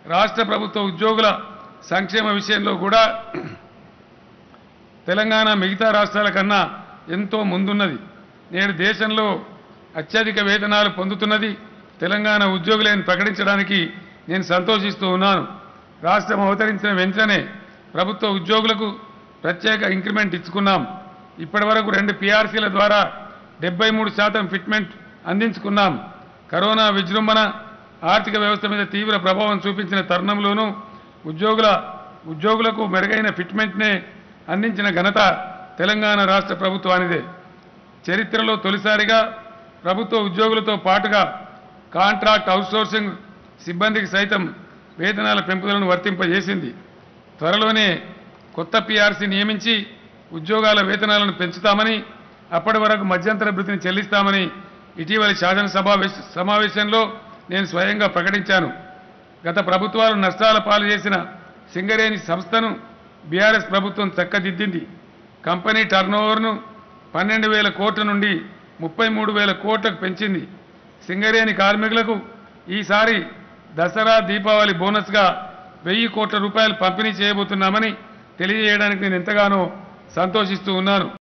రాష్ట్ర ప్రభుత్వ ఉద్యోగుల సంక్షేమ విషయంలో కూడా తెలంగాణ మిగతా రాష్ట్రాల కన్నా ఎంతో ముందున్నది నేడు దేశంలో అత్యధిక వేతనాలు పొందుతున్నది తెలంగాణ ఉద్యోగులను ప్రకటించడానికి నేను సంతోషిస్తూ ఉన్నాను రాష్ట్రం అవతరించిన వెంటనే ప్రభుత్వ ఉద్యోగులకు ప్రత్యేక ఇంక్రిమెంట్ ఇచ్చుకున్నాం ఇప్పటి వరకు రెండు పిఆర్సీల ద్వారా డెబ్బై మూడు శాతం ఫిట్మెంట్ అందించుకున్నాం కరోనా విజృంభణ ఆర్థిక వ్యవస్థ మీద తీవ్ర ప్రభావం చూపించిన తరుణంలోనూ ఉద్యోగుల ఉద్యోగులకు మెరుగైన ఫిట్మెంట్నే అందించిన ఘనత తెలంగాణ రాష్ట్ర ప్రభుత్వానిదే చరిత్రలో తొలిసారిగా ప్రభుత్వ ఉద్యోగులతో పాటుగా కాంట్రాక్ట్ అవుట్సోర్సింగ్ సిబ్బందికి సైతం వేతనాల పెంపుదలను వర్తింపజేసింది త్వరలోనే కొత్త పీఆర్సీ నియమించి ఉద్యోగాల వేతనాలను పెంచుతామని అప్పటి వరకు మధ్యంతర భృతిని చెల్లిస్తామని ఇటీవలి శాసనసభ వేశ- సమావేశంలో నేను స్వయంగా ప్రకటించాను గత ప్రభుత్వాలు నష్టాల పాలు చేసిన సింగరేణి సంస్థను బీఆర్ఎస్ ప్రభుత్వం చక్కదిద్దింది కంపెనీ టర్నోవర్ను పన్నెండు వేల కోట్ల నుండి ముప్పై మూడు వేల కోట్లకు పెంచింది సింగరేణి కార్మికులకు ఈసారి దసరా దీపావళి బోనస్గా వెయ్యి కోట్ల రూపాయలు పంపిణీ చేయబోతున్నామని తెలియజేయడానికి నేను ఎంతగానో సంతోషిస్తూ ఉన్నాను